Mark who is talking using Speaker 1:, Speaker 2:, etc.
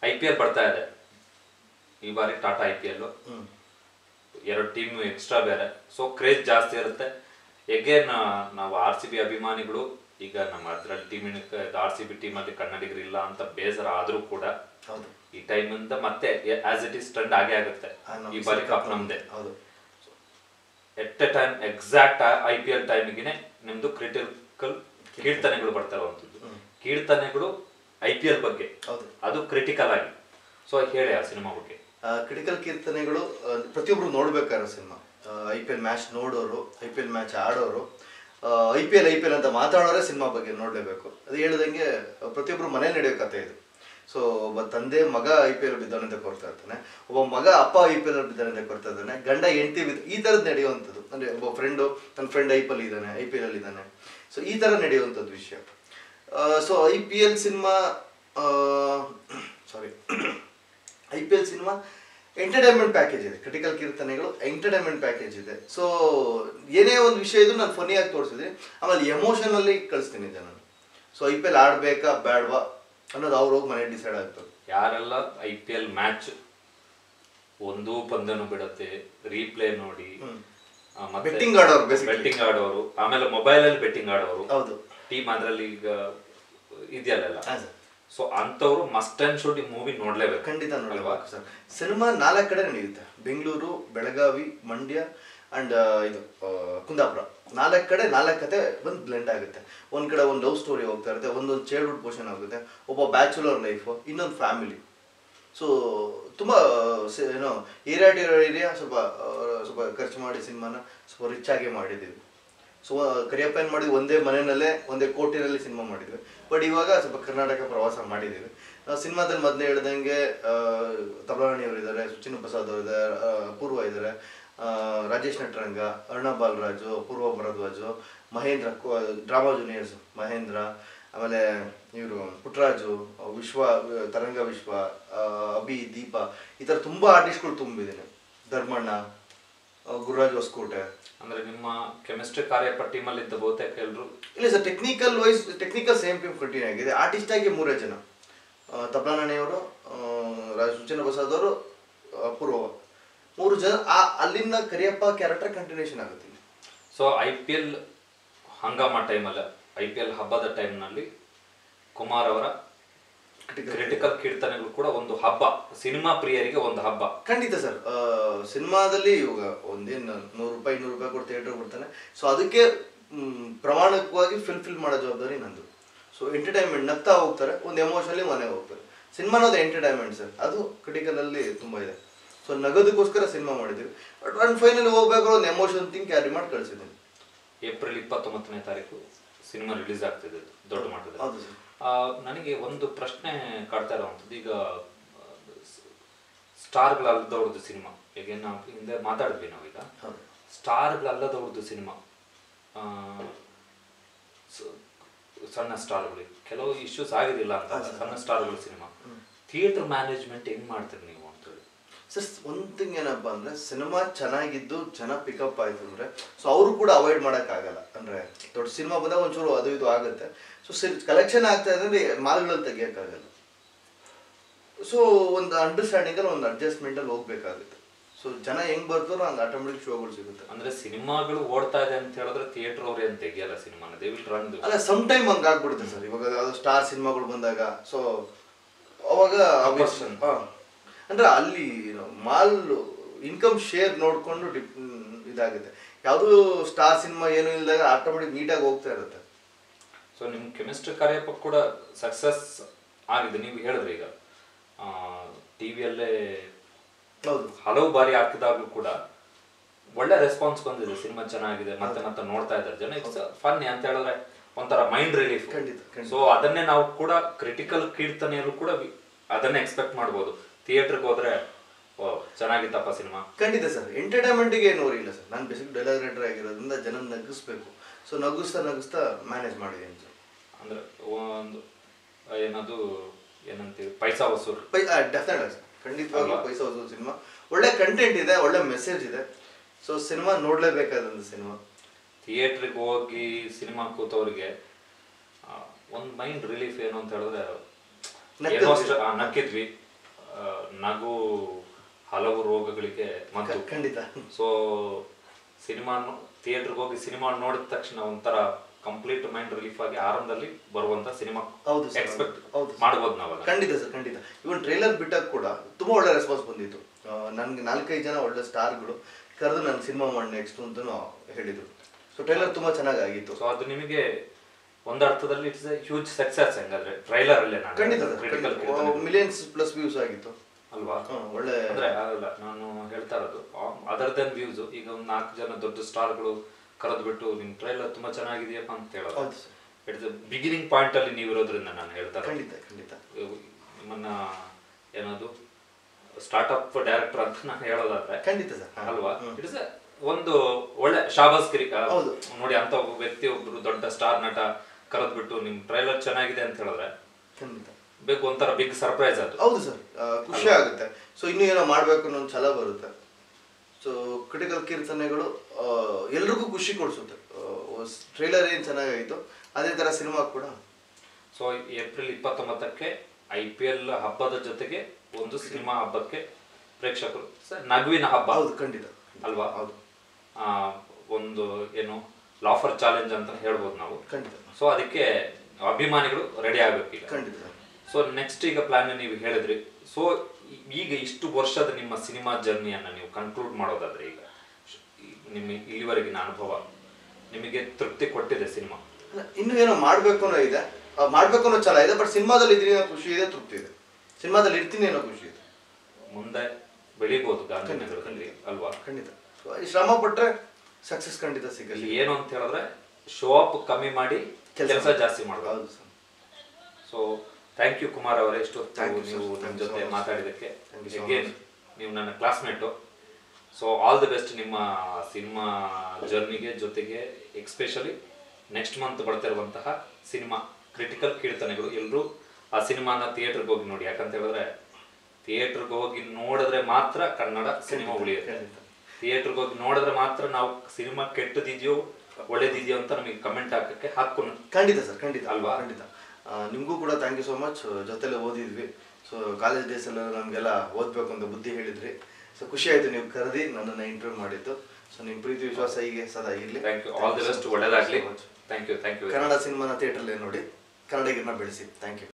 Speaker 1: I P L ಬರ್ತಾ ಇದೆ ಈ ಬಾರಿ Tata I P L
Speaker 2: hmm
Speaker 1: ಎರಡು ಟೀಮ್ ಎಕ್ಸ್ಟ್ರಾ ಬೇರೆ ಸೊ ಕ್ರೇಜ್ ಜಾಸ್ತಿ ಇರುತ್ತೆ ಎಗೇನ್ ನಾವು ಆರ್ ಸಿ ಬಿ ಅಭಿಮಾನಿಗಳು ಈಗ ನಮ್ಮ ಅದ್ರಲ್ಲಿ ಟೀಮ್ ಆರ್ ಸಿ ಬಿ ಟೀಮಲ್ಲಿ ಕನ್ನಡಿಗರು ಇಲ್ಲ ಅಂತ ಬೇಸರ ಆದ್ರೂ ಕೂಡ
Speaker 2: ಹೌದು
Speaker 1: ಈ ಟೈಮಿಂದ ಮತ್ತೆ ಆಸ್ ಇಟ್ ಈಸ್ ಟ್ರೆಂಡ್ ಆಗೇ ಆಗುತ್ತೆ
Speaker 2: ಆ, ನಮ್ಮ
Speaker 1: ಈ ಬಾರಿ
Speaker 2: Cup
Speaker 1: ಕಪ್ ನಮ್ದೆ
Speaker 2: ಹೌದು
Speaker 1: at a time exact I P L ಟೈಮಿಗೆ ನಿಮ್ದು ಕ್ರಿಟಿಕಲ್ ಕೀರ್ತನೆಗಳು ಬರ್ತಾ ಇರುವಂಥದ್ದು ಕೀರ್ತನೆಗಳು ಐ ಪಿ ಎಲ್ ಬಗ್ಗೆ
Speaker 2: ಹೌದು
Speaker 1: ಅದು ಕ್ರಿಟಿಕಲ್ ಆಗಿ ಸೊ ಹೇಳಿ ಆ ಸಿನಿಮಾ ಬಗ್ಗೆ
Speaker 2: ಕ್ರಿಟಿಕಲ್ ಕೀರ್ತನೆಗಳು ಆ, ಪ್ರತಿಯೊಬ್ರು ನೋಡ್ಬೇಕಾಗಿರೋ cinema I P L match ನೋಡೋರು ಐ ಪಿ ಎಲ್ ಮ್ಯಾಚ್ ಆಡೋರು I P L I P L ಅಂತ ಮಾತಾಡೋರೇ ಸಿನಿಮಾ ಬಗ್ಗೆ ನೋಡಲೇಬೇಕು ಅದು ಹೇಳ್ದಂಗೆ ಆ, ಪ್ರತಿಯೊಬ್ರು ಮನೆ ನಡೆಯೋ ಕಥೆ ಇದು ಸೊ ಒಬ್ಬ ತಂದೆ ಮಗ ಐ ಪಿ ಎಲ್ ಬಿದ್ದಾನೆ ಅಂತ ಕೊಡ್ತಾ ಇರ್ತಾನೆ ಒಬ್ಬ ಮಗ ಅಪ್ಪ ಐ ಪಿ ಎಲ್ ಬಿದ್ದಾನೆ ಅಂತ ಕೊಡ್ತಾ ಇದ್ದಾನೆ ಗಂಡ ಹೆಂಡತಿ ಬಿದ್ದು ಈ ಥರದ್ದು ನಡೆಯುವಂಥದ್ದು ಅಂದರೆ ಒಬ್ಬ ಫ್ರೆಂಡು ತನ್ನ ಫ್ರೆಂಡ್ ಐ ಪಿ ಎಲ್ ಇದ್ದಾನೆ ಐ ಪಿ ಎಲ್ ಇದ್ದಾನೆ ಸೊ ಈ ಥರ ನಡೆಯುವಂಥದ್ದು ವಿಷಯ so I P L cinema sorry I P L cinema entertainment package ಇದೆ ಕ್ರಿಟಿಕಲ್ ಕೀರ್ತನೆಗಳು ಎಂಟರ್ಟೈನ್ಮೆಂಟ್ ಪ್ಯಾಕೇಜ್ ಇದೆ ಸೊ ಏನೇ ಒಂದು ವಿಷಯ ಇದು ನಾನು ಫನಿಯಾಗಿ ತೋರಿಸಿದ್ದೀನಿ ಆಮೇಲೆ ಎಮೋಷನಲ್ಲಿ ಕಳಿಸ್ತೀನಿ ನಾನು ಸೊ ಐ ಪಿ ಎಲ್ ಆಡಬೇಕಾ ಬೇಡವಾ ಅನ್ನೋದು ಅವ್ರು ಹೋಗಿ ಮನೆ ಡಿಸೈಡ್ ಆಗ್ತದೆ
Speaker 1: ಯಾರೆಲ್ಲ ಐ ಪಿ ಎಲ್ ಮ್ಯಾಚ್ ಒಂದು ಪಂದ್ಯನು ಬಿಡತ್ತೆ ರೀಪ್ಲೇ ನೋಡಿ ಆ, ಮತ್ತೆ
Speaker 2: Betting ಆಡೋರು basically.
Speaker 1: ಬೆಟ್ಟಿಂಗ್ ಆಡೋರು ಆಮೇಲೆ ಮೊಬೈಲ್ ಅಲ್ಲಿ ಬೆಟ್ಟಿಂಗ್ ಆಡೋರು
Speaker 2: ಹೌದು
Speaker 1: ಟೀಮ್ ಅದ್ರಲ್ಲಿ ಈಗ ಇದೆಯಲ್ಲ
Speaker 2: ಹಾಂ ಸರ್
Speaker 1: ಸೊ ಅಂತವ್ರು ಮಸ್ಟ್ ಅಂಡ್ ಶುಡ್ ಈ ಮೂವಿ ನೋಡ್ಲೇಬೇಕು
Speaker 2: ಖಂಡಿತ ನೋಡಬೇಕು ಸರ್ ಸಿನಿಮಾ ನಾಲ್ಕು ಕಡೆ ನಡೆಯುತ್ತೆ ಬೆಂಗಳೂರು ಬೆಳಗಾವಿ ಮಂಡ್ಯ ಅಂಡ್ ಇದು ಆ, ಕುಂದಾಪುರ ನಾಲ್ಕು ಕಡೆ ನಾಲ್ಕು ಕತೆ ಒಂದು ಬ್ಲೆಂಡ್ ಆಗುತ್ತೆ ಒಂದು ಕಡೆ ಒಂದು ಲವ್ ಸ್ಟೋರಿ ಹೋಗ್ತಾ ಇರುತ್ತೆ ಒಂದೊಂದು ಚೈಲ್ಡ್ಹುಡ್ ಪೋರ್ಷನ್ ಆಗುತ್ತೆ ಒಬ್ಬ ಬ್ಯಾಚುಲರ್ ಲೈಫು ಇನ್ನೊಂದು ಫ್ಯಾಮಿಲಿ ಸೊ ತುಂಬ ಏನೋ ಏರಿಯಾ ಏರಿಯಾ ಸ್ವಲ್ಪ ಆ, ಸ್ವಲ್ಪ ಖರ್ಚು ಮಾಡಿ ಸಿನಿಮಾನ ಸ್ವಲ್ಪ ರಿಚ್ ಆಗಿ ಮಾಡಿದ್ದೀವಿ ಸೊ ಕರಿಯಪ್ಪ ಏನು ಮಾಡಿದ್ವಿ ಒಂದೇ ಮನೆಯಲ್ಲೇ ಒಂದೇ ಕೋಟಿನಲ್ಲಿ ಸಿನಿಮಾ ಮಾಡಿದ್ವಿ ಬಟ್ ಇವಾಗ ಸ್ವಲ್ಪ ಕರ್ನಾಟಕ ಪ್ರವಾಸ ಮಾಡಿದ್ದೀವಿ ನಾವು ಸಿನಿಮಾದಲ್ಲಿ ಮೊದಲೇ ಹೇಳ್ದಂಗೆ ತಬಲಾಣಿಯವರು ಇದ್ದಾರೆ ಸುಚಿನ್ ಪ್ರಸಾದ್ ಅವರು ಇದ್ದಾರೆ ಆ, ಅಪೂರ್ವ ಇದ್ದಾರೆ ಆ, ರಾಜೇಶ್ ನಟರಂಗ ಅರ್ಣಬ್ ಬಾಲರಾಜು ಅಪೂರ್ವ ಭರದ್ವಾಜು ಮಹೇಂದ್ರ ಡ್ರಾಮಾ ಜೂನಿಯರ್ಸ್ ಮಹೇಂದ್ರ ಆಮೇಲೆ ಇವರು ಪುಟ್ಟರಾಜು ವಿಶ್ವ ತರಂಗ ವಿಶ್ವ ಆ, ಅಭಿ ದೀಪ ಈ ಥರ ತುಂಬ ಆರ್ಟಿಸ್ಟ್ಗಳು ತುಂಬಿದ್ದೀನಿ ಧರ್ಮಣ್ಣ ಆ, ಗುರುರಾಜ್ ಹೊಸಕೋಟೆ
Speaker 1: ಅಂದ್ರೆ ನಿಮ್ಮ ಕೆಮಿಸ್ಟ್ರಿ ಕಾರ್ಯಪ ಟೀಮಲ್ಲಿ ಇದ್ದ ಬಹುತೇಕ ಎಲ್ಲರೂ
Speaker 2: ಇಲ್ಲ sir technical wise technical same team continue ಆಗಿದೆ ಆರ್ಟಿಸ್ಟ್ ಆಗಿ ಮೂರೇ ಜನ ತಪ್ಲಾನಣಿಯವರು ಸುಚನ ಪ್ರಸಾದ್ ಅವರು ಅಪೂರ್ವ ಮೂರು ಜನ ಆ ಅಲ್ಲಿಂದ ಕರಿಯಪ್ಪ ಕ್ಯಾರೆಕ್ಟರ್ ಕಂಟಿನ್ಯೂಷನ್ ಆಗುತ್ತೆ ಇಲ್ಲಿ.
Speaker 1: ಸೊ ಐ ಪಿ ಎಲ್ ಹಂಗಾಮ ಟೈಮಲ್ಲಿ ಐ ಪಿ ಎಲ್ ಹಬ್ಬದ ಟೈಮ್ನಲ್ಲಿ ಕುಮಾರ್ ಅವರ ಕ್ರಿಟಿಕಲ್ ಕೀರ್ತನೆಗಳು ಕೂಡ ಒಂದು ಹಬ್ಬ ಸಿನಿಮಾ ಪ್ರಿಯರಿಗೆ ಒಂದು ಹಬ್ಬ
Speaker 2: ಖಂಡಿತ ಸರ್ ಸಿನಿಮಾದಲ್ಲಿ ಇವಾಗ ಒಂದೇನು ನೂರು ರೂಪಾಯಿ ಇನ್ನೂರು ರೂಪಾಯಿ ಕೊಟ್ಟು ಥಿಯೇಟರ್ ಕೊಡ್ತಾನೆ ಸೊ ಅದಕ್ಕೆ ಮ್, ಪ್ರಾಮಾಣಿಕವಾಗಿ ಫಿಲ್ ಫಿಲ್ ಮಾಡೋ ಜವಾಬ್ದಾರಿ ನಂದು ಸೊ ಎಂಟರ್ಟೈನ್ಮೆಂಟ್ ನಗ್ತಾ ಹೋಗ್ತಾರೆ ಒಂದು ಎಮೋಷನಲ್ಲಿ ಮನೆಗೆ ಹೋಗ್ತಾರೆ ಸಿನಿಮಾ ಅನ್ನೋದು ಎಂಟರ್ಟೈನ್ಮೆಂಟ್ ಸರ್ ಅದು ಕ್ರಿಟಿಕಲಲ್ಲಿ ತುಂಬ ಇದೆ ಸೊ ನಗದಕ್ಕೋಸ್ಕರ ಸಿನಿಮಾ ಮಾಡಿದ್ದೀವಿ ಬಟ್ ಒಂದು ಫೈನಲ್ ಹೋಗ್ಬೇಕಾದ್ರೆ ಒಂದು ಎಮೋಷನ್ ಥಿಂಕ್ ಕ್ಯಾರಿ ಮಾಡಿ ಕಳಿಸಿದ್ದೀನಿ
Speaker 1: ಏಪ್ರಿಲ್ ಇಪ್ಪತ್ತೊಂಬತ್ತನೇ ತಾರೀಕು ಸಿನಿಮಾ ರಿಲೀಸ್ ಆಗ್ತಿದೆ ದೊಡ್ಡ ಮಟ್ಟದಲ್ಲಿ
Speaker 2: ಹೌದು ಸರ್
Speaker 1: ಆ, ನನಗೆ ಒಂದು ಪ್ರಶ್ನೆ ಕಾಡ್ತಾ ಇರುವಂಥದ್ದು ಈಗ ಸ್ಟಾರ್ಗಳಲ್ಲದವ್ರದ್ದು ಸಿನಿಮಾ ಈಗ ನಾವು ಹಿಂದೆ ಮಾತಾಡಿದ್ವಿ ನಾವೀಗ
Speaker 2: ಹೌದು
Speaker 1: ಸ್ಟಾರ್ಗಳಲ್ಲದವ್ರದ್ದು ಸಿನಿಮಾ ಸಣ್ಣ ಸ್ಟಾರ್ಗಳು ಕೆಲವು ಇಶ್ಯೂಸ್ ಆಗಿದಿಲ್ಲ ಅಂತ ಅಲ್ಲ, ಸಣ್ಣ ಸ್ಟಾರ್ಗಳ ಸಿನಿಮಾ ಥಿಯೇಟರ್ ಮ್ಯಾನೇಜ್ಮೆಂಟ್ ಹೆಂಗ್ ಮಾಡ್ತೀರಿ ನೀವು ಅಂತೇಳಿ
Speaker 2: ಸರ್ ಒಂದು ಥಿಂಗ್ ಏನಪ್ಪ ಅಂದರೆ ಸಿನಿಮಾ ಚೆನ್ನಾಗಿದ್ದು ಚೆನ್ನಾಗಿ ಪಿಕಪ್ ಆಯಿತು ಅಂದರೆ ಸೊ ಅವರು ಕೂಡ ಅವಾಯ್ಡ್ ಮಾಡೋಕ್ಕಾಗಲ್ಲ ಅಂದರೆ ದೊಡ್ಡ ಸಿನಿಮಾ ಬಂದಾಗ ಒಂಚೂರು ಅದು ಇದು ಆಗುತ್ತೆ ಸೊ ಸಿ ಕಲೆಕ್ಷನ್ ಆಗ್ತಾ ಇದೆ ಅಂದರೆ ಮಾಲ್ಗಳಲ್ಲಿ ತೆಗಿಯೋಕ್ಕಾಗಲ್ಲ ಸೊ ಒಂದು ಅಂಡರ್ಸ್ಟ್ಯಾಂಡಿಂಗಲ್ಲಿ ಒಂದು ಅಡ್ಜಸ್ಟ್ಮೆಂಟಲ್ಲಿ ಹೋಗ್ಬೇಕಾಗುತ್ತೆ ಸೊ ಜನ ಹೆಂಗೆ ಬರ್ತಾರೋ ಹಂಗೆ ಆಟೋಮೆಟಿಕ್ ಶೋಗಳು ಸಿಗುತ್ತೆ
Speaker 1: ಅಂದ್ರೆ ಸಿನಿಮಾಗಳು ಓಡ್ತಾ ಇದೆ ಅಂತ ಹೇಳಿದ್ರೆ ಥಿಯೇಟರ್ ಅವ್ರು ಏನ್ ತೆಗಿಯಲ್ಲ ಸಿನಿಮಾನ ದೇ ವಿಲ್ ರನ್
Speaker 2: ಅಲ್ಲ ಸಮ್ ಟೈಮ್ ಹಂಗೆ ಆಗ್ಬಿಡುತ್ತೆ ಸರ್ ಇವಾಗ ಅದು ಸ್ಟಾರ್ ಸಿನಿಮಾಗಳು ಬಂದಾಗ ಸೊ ಅವಾಗ
Speaker 1: Proportion.
Speaker 2: ಹಾಂ ಅಂದ್ರೆ ಅಲ್ಲಿ ಮಾಲ್ ಇನ್ಕಮ್ ಶೇರ್ ನೋಡಿಕೊಂಡು ಡಿಪ್ ಇದಾಗುತ್ತೆ ಯಾವುದೂ ಸ್ಟಾರ್ ಸಿನಿಮಾ ಏನು ಇಲ್ದಾಗ ಆಟೋಮೆಟಿಕ್ ನೀಟಾಗಿ ಹೋಗ್ತಾ ಇರುತ್ತೆ
Speaker 1: ಸೊ ನಿಮ್ ಕೆಮಿಸ್ಟ್ರಿ ಕಾರ್ಯಪ್ಪ ಕೂಡ ಸಕ್ಸಸ್ ಆಗಿದೆ ನೀವು ಹೇಳಿದ್ರಿ ಈಗ ಟಿವಿಯಲ್ಲೇ
Speaker 2: ಹೌದು
Speaker 1: ಹಲವು ಬಾರಿ ಹಾಕಿದಾಗಲೂ ಕೂಡ ಒಳ್ಳೆ ರೆಸ್ಪಾನ್ಸ್ ಬಂದಿದೆ ಸಿನಿಮಾ ಚೆನ್ನಾಗಿದೆ ಮತ್ತೆ ಮತ್ತೆ ನೋಡ್ತಾ ಇದ್ದಾರೆ ಜನ ಇಟ್ಸ್ ಫನ್ ಅಂತ ಹೇಳಿದ್ರೆ ಒಂಥರ ಮೈಂಡ್ ರಿಲೀಫ್
Speaker 2: ಖಂಡಿತ, ಖಂಡಿತ.
Speaker 1: ಸೊ ಅದನ್ನೇ ನಾವು ಕೂಡ ಕ್ರಿಟಿಕಲ್ ಕೀರ್ತನೆಯಲ್ಲೂ ಕೂಡ ವಿ- ಅದನ್ನೇ ಎಕ್ಸ್ಪೆಕ್ಟ್ ಮಾಡ್ಬೋದು ಥಿಯೇಟರ್ಗೆ ಹೋದ್ರೆ ಓ ಚೆನ್ನಾಗಿತ್ತಪ್ಪ ಸಿನಿಮಾ
Speaker 2: ಖಂಡಿತ ಸರ್ ಎಂಟರ್ಟೈನ್ಮೆಂಟಿಗೆ ಏನು ಇಲ್ಲ ಸರ್ ನಾನು ಬೇಸಿಕ್ ಡೈಲಾಗ್ ರೈಟರ್ ಆಗಿರೋದ್ರಿಂದ ಜನ ನಗಿಸ್ಬೇಕು ಸೊ ನಗಿಸ್ತಾ ನಗಿಸ್ತಾ ಮ್ಯಾನೇಜ್ ಮಾಡಿದ್ದೀನಿ ಸರ್
Speaker 1: ಅಂದ್ರೆ ಒಂದು ಏನದು ಏನಂತೀವಿ ಪೈಸಾ ವಸೂಲ್
Speaker 2: ಪೈ ಡೆಫಿನೆಟ್ ಸರ್ ಖಂಡಿತವಾಗ್ಲೂ
Speaker 1: ಅಲ್ವಾ?
Speaker 2: ಪೈಸಾ ಒಂದು ಸಿನಿಮಾ ಒಳ್ಳೆ ಕಂಟೆಂಟ್ ಇದೆ ಒಳ್ಳೆ ಮೆಸೇಜ್ ಇದೆ ಸೊ ಸಿನಿಮಾ ನೋಡಲೇಬೇಕಾದಂಥ ಸಿನಿಮಾ
Speaker 1: ಥಿಯೇಟ್ರಿಗೆ ಹೋಗಿ ಸಿನಿಮಾ ಕೂತವ್ರಿಗೆ ಒಂದು ಮೈಂಡ್ ರಿಲೀಫ್ ಏನು ಅಂತ ಹೇಳಿದ್ರೆ
Speaker 2: ನಕ್ಕಿದ್ವಿ.
Speaker 1: ಏನೋ ಅಷ್ಟು ಆ, ನಕ್ಕಿದ್ವಿ ಆ, ನಗು ಹಲವು ರೋಗಗಳಿಗೆ ಮದ್ದು
Speaker 2: ಕ- ಖಂಡಿತ
Speaker 1: ಸೊ ಸಿನಿಮಾ ಥಿಯೇಟರ್ಗೆ ಹೋಗಿ ಸಿನಿಮಾ ನೋಡಿದ ತಕ್ಷಣ ಒಂಥರ ಕಂಪ್ಲೀಟ್ ಮೈಂಡ್ ರಿಲೀಫ್ ಆಗಿ ಆರಂಭದಲ್ಲಿ ಬರುವಂತ ಸಿನಿಮಾ
Speaker 2: ಹೌದು sir.
Speaker 1: ಎಕ್ಸ್ಪೆಕ್ಟ್
Speaker 2: ಹೌದು sir.
Speaker 1: ಮಾಡ್ಬೋದು ನಾವಾಗ
Speaker 2: ಖಂಡಿತ ಸರ್ ಖಂಡಿತ ಇವನ್ ಟ್ರೈಲರ್ ಬಿಟ್ಟಾಗ ಕೂಡ ತುಂಬಾ ಒಳ್ಳೆ ರೆಸ್ಪಾನ್ಸ್ ಬಂದಿತ್ತು ನನಗೆ ನಾಲ್ಕೈದು ಜನ ಒಳ್ಳೆ ಸ್ಟಾರ್ಗಳು ಕರೆದು ನಾನು ಸಿನಿಮಾ ಮಾಡಿ ನೆಕ್ಸ್ಟ್ ಅಂತಲೂ ಹೇಳಿದ್ರು ಸೊ ಟ್ರೈಲರ್ ತುಂಬಾ ಚೆನ್ನಾಗಾಗಿತ್ತು
Speaker 1: ಸೊ ಅದು ನಿಮಗೆ ಒಂದು ಅರ್ಥದಲ್ಲಿ ಇಟ್ಸ್ ಎ ಹ್ಯೂಜ್ ಸಕ್ಸಸ್ ಹೆಂಗಾದ್ರೆ ಟ್ರೈಲರ್ ಅಲ್ಲೇ ನಾನು
Speaker 2: ಖಂಡಿತ
Speaker 1: critical
Speaker 2: sir millions plus views ಆಗಿತ್ತು
Speaker 1: ಅಲ್ವಾ
Speaker 2: ಹ್ಮ್, ಒಳ್ಳೆ
Speaker 1: ಅಂದ್ರೆ ಅಲ್ಲ ನಾನು ಹೇಳ್ತಾ ಇರೋದು ಅದರ್ ದೆನ್ ವ್ಯೂಸ್ ಈಗ ಒಂದು ನಾಲ್ಕು ಜನ ದೊಡ್ಡ ಸ್ಟಾರ್ಗಳು ಕರೆದು ಬಿಟ್ಟು ನಿಮ್ ಟ್ರೈಲರ್ ತುಂಬಾ ಚೆನ್ನಾಗಿದೆಯಪ್ಪ ಅಂತ ಹೇಳೋದು
Speaker 2: ಹೌದು ಸರ್
Speaker 1: ಇಟ್ಸ್ ಬಿಗಿನಿಂಗ್ ಪಾಯಿಂಟ್ ಅಲ್ಲಿ ನೀವು ಇರೋದ್ರಿಂದ ನಾನು ಹೇಳ್ತಾ ಇರೋದು.
Speaker 2: ಖಂಡಿತ ಖಂಡಿತ
Speaker 1: ನಿಮ್ಮನ್ನ ಏನದು ಸ್ಟಾರ್ಟ್ಅಪ್ ಡೈರೆಕ್ಟರ್ ಅಂತ ನಾನು ಹೇಳೋದಾದ್ರೆ
Speaker 2: ಖಂಡಿತ ಸರ್ ಹಾ.
Speaker 1: ಅಲ್ವಾ
Speaker 2: ಹ್ಮ್.
Speaker 1: ಇಟ್ಸ್ ಒಂದು ಒಳ್ಳೆ ಶಾಬಾಸ್ ಕಿರಿಕ
Speaker 2: ಹೌದು.
Speaker 1: ನೋಡಿ ಅಂತ ಒಬ್ಬ ವ್ಯಕ್ತಿ ಒಬ್ರು ದೊಡ್ಡ ಸ್ಟಾರ್ ನಟ ಕರೆದ್ಬಿಟ್ಟು ನಿಮ್ ಟ್ರೈಲರ್ ಚೆನ್ನಾಗಿದೆ ಅಂತ ಹೇಳಿದ್ರೆ
Speaker 2: ಖಂಡಿತ
Speaker 1: ಬೇಕು ಒಂಥರ ಬಿಗ್ ಸರ್ಪ್ರೈಸ್ ಅದು
Speaker 2: ಹೌದು ಸರ್ ಖುಷಿ ಆಗುತ್ತೆ ಸೊ ಇನ್ನೂ ಏನೋ ಮಾಡಬೇಕು ಅನ್ನೋ ಒಂದು ಛಲ ಬರುತ್ತೆ ಸೊ ಕ್ರಿಟಿಕಲ್ ಕೀರ್ತನೆಗಳು ಆ, ಎಲ್ರಿಗೂ ಖುಷಿ ಕೊಡಿಸುತ್ತೆ ಟ್ರೈಲರ್ ಏನು ಚೆನ್ನಾಗಾಯಿತು ಅದೇ ಥರ ಸಿನಿಮಾ ಕೂಡ
Speaker 1: ಸೊ ಏಪ್ರಿಲ್ ಇಪ್ಪತ್ತೊಂಬತ್ತಕ್ಕೆ ಐ ಪಿ ಎಲ್ ಹಬ್ಬದ ಜೊತೆಗೆ ಒಂದು ಸಿನಿಮಾ ಹಬ್ಬಕ್ಕೆ ಪ್ರೇಕ್ಷಕರು ಸ- ನಗುವಿನ ಹಬ್ಬ
Speaker 2: ಹೌದು ಖಂಡಿತ
Speaker 1: ಅಲ್ವಾ
Speaker 2: ಹೌದು
Speaker 1: ಆ, ಒಂದು ಏನು ಲಾಫರ್ ಚಾಲೆಂಜ್ ಅಂತ ಹೇಳ್ಬೋದು ನಾವು
Speaker 2: ಖಂಡಿತ
Speaker 1: ಸೊ ಅದಕ್ಕೆ ಅಭಿಮಾನಿಗಳು ರೆಡಿ ಆಗ್ಬೇಕು ಈಗ
Speaker 2: ಖಂಡಿತ ಸರ್
Speaker 1: ಸೊ ನೆಕ್ಸ್ಟ್ ಈಗ ಪ್ಲಾನ್ ನೀವು ಹೇಳಿದ್ರಿ ಸೊ ಈಗ ಇಷ್ಟು ವರ್ಷದ ನಿಮ್ಮ ಸಿನಿಮಾ ಜರ್ನಿಯನ್ನ ನೀವು ಕನ್ಕ್ಲೂಡ್ ಮಾಡೋದಾದ್ರೆ ಈಗ ಶ್- ಈ- ನಿಮ್ಮ ಇಲ್ಲಿವರೆಗಿನ ಅನುಭವ ನಿಮಗೆ ತೃಪ್ತಿ ಕೊಟ್ಟಿದೆ ಸಿನಿಮಾ
Speaker 2: ಅಲ್ಲ, ಇನ್ನೂ ಏನೋ ಮಾಡಬೇಕು ಅನ್ನೋ ಇದೆ ಆ, ಮಾಡ್ಬೇಕು ಅನ್ನೋ ಛಲ ಇದೆ ಬಟ್ ಸಿನಿಮಾದಲ್ಲಿ ಇದ್ರಿ ಏನೋ ಖುಷಿ ಇದೆ ತೃಪ್ತಿ ಇದೆ ಸಿನಿಮಾದಲ್ಲಿ ಇರ್ತೀನಿ ಅನ್ನೋ ಖುಷಿ ಇದೆ
Speaker 1: ಮುಂದೆ ಬೆಳಿಬೋದು ಗಾಂಧಿನಗರದಲ್ಲಿ ಅಲ್ವಾ
Speaker 2: ಖಂಡಿತ So, ಈ ಶ್ರಮ ಪಟ್ರೆ ಸಕ್ಸಸ್ ಖಂಡಿತ ಸಿಗಲಿ
Speaker 1: ಇಲ್ಲಿ ಏನು ಅಂತ ಹೇಳಿದ್ರೆ ಶೋ ಅಪ್ ಕಮ್ಮಿ ಮಾಡಿ ಕೆಲಸ ಜಾಸ್ತಿ ಮಾಡಬೇಕು
Speaker 2: ಹೌದು sir
Speaker 1: so thank you Kumar ಅವರೇ ಇಷ್ಟೊತ್ತು
Speaker 2: Thank you, sir.
Speaker 1: ನೀವು
Speaker 2: Thank
Speaker 1: ನಮ್ಮ
Speaker 2: you so
Speaker 1: ಜೊತೆ
Speaker 2: much.
Speaker 1: ಮಾತಾಡಿದ್ದಕ್ಕೆ
Speaker 2: Thank you so
Speaker 1: Again,
Speaker 2: much.
Speaker 1: ನೀವು ನನ್ನ classmate so all the best ನಿಮ್ಮ ಸಿನಿಮಾ ಜರ್ನಿಗೆ ಜೊತೆಗೆ ಎಕ್ಸ್ಪೆಷಲಿ ನೆಕ್ಸ್ಟ್ ಮಂತ್ ಬರ್ತಿರುವಂತಹ ಸಿನಿಮಾ ಕ್ರಿಟಿಕಲ್ ಕೀರ್ತನೆಗಳು ಎಲ್ಲರೂ ಆ ಸಿನಿಮಾನ ಥಿಯೇಟರ್ಗೆ ಹೋಗಿ ನೋಡಿ ಯಾಕಂತ ಹೇಳಿದ್ರೆ ಥಿಯೇಟರ್ಗೆ ಹೋಗಿ ನೋಡಿದ್ರೆ ಮಾತ್ರ ಕನ್ನಡ ಸಿನಿಮಾ ಉಳಿಯುತ್ತೆ
Speaker 2: ಖಂಡಿತ.
Speaker 1: ಥಿಯೇಟರ್ಗೆ ಹೋಗಿ ನೋಡಿದ್ರೆ ಮಾತ್ರ ನಾವು ಸಿನಿಮಾ ಕೆಟ್ಟದಿದೆಯೋ ಒಳ್ಳೇದಿದೆಯೋ ಅಂತ ನಮಗೆ ಕಮೆಂಟ್ ಹಾಕಕ್ಕೆ ಹಾಕು
Speaker 2: ಖಂಡಿತ ಸರ್ ಖಂಡಿತ
Speaker 1: ಅಲ್ವಾ?
Speaker 2: ಖಂಡಿತ ಆ, ನಿಮಗೂ ಕೂಡ ಥ್ಯಾಂಕ್ ಯು ಸೋ ಮಚ್ ಜೊತೆಲೆ ಓದಿದ್ವಿ ಸೊ ಕಾಲೇಜ್ ಡೇಸಲ್ಲ ನಮಗೆಲ್ಲ ಓದಬೇಕು ಅಂತ ಬುದ್ಧಿ ಹೇಳಿದ್ರಿ ಸೊ ಖುಷಿ ಆಯಿತು ನೀವು ಕರೆದಿ ನನ್ನನ್ನು ಇಂಟರ್ವ್ಯೂ ಮಾಡಿದ್ದು ಸೊ ನಿಮ್ಮ ಪ್ರೀತಿ ವಿಶ್ವಾಸ ಹೀಗೆ ಸದಾ ಇರಲಿ
Speaker 1: thank you all the best ಒಳ್ಳೇದಾಗ್ಲಿ thank you thank you
Speaker 2: Kannada ಸಿನಿಮಾನ ಥಿಯೇಟ್ರಲ್ಲಿ ನೋಡಿ ಕನ್ನಡಿಗರನ್ನ ಬೆಳೆಸಿ ಥ್ಯಾಂಕ್ ಯು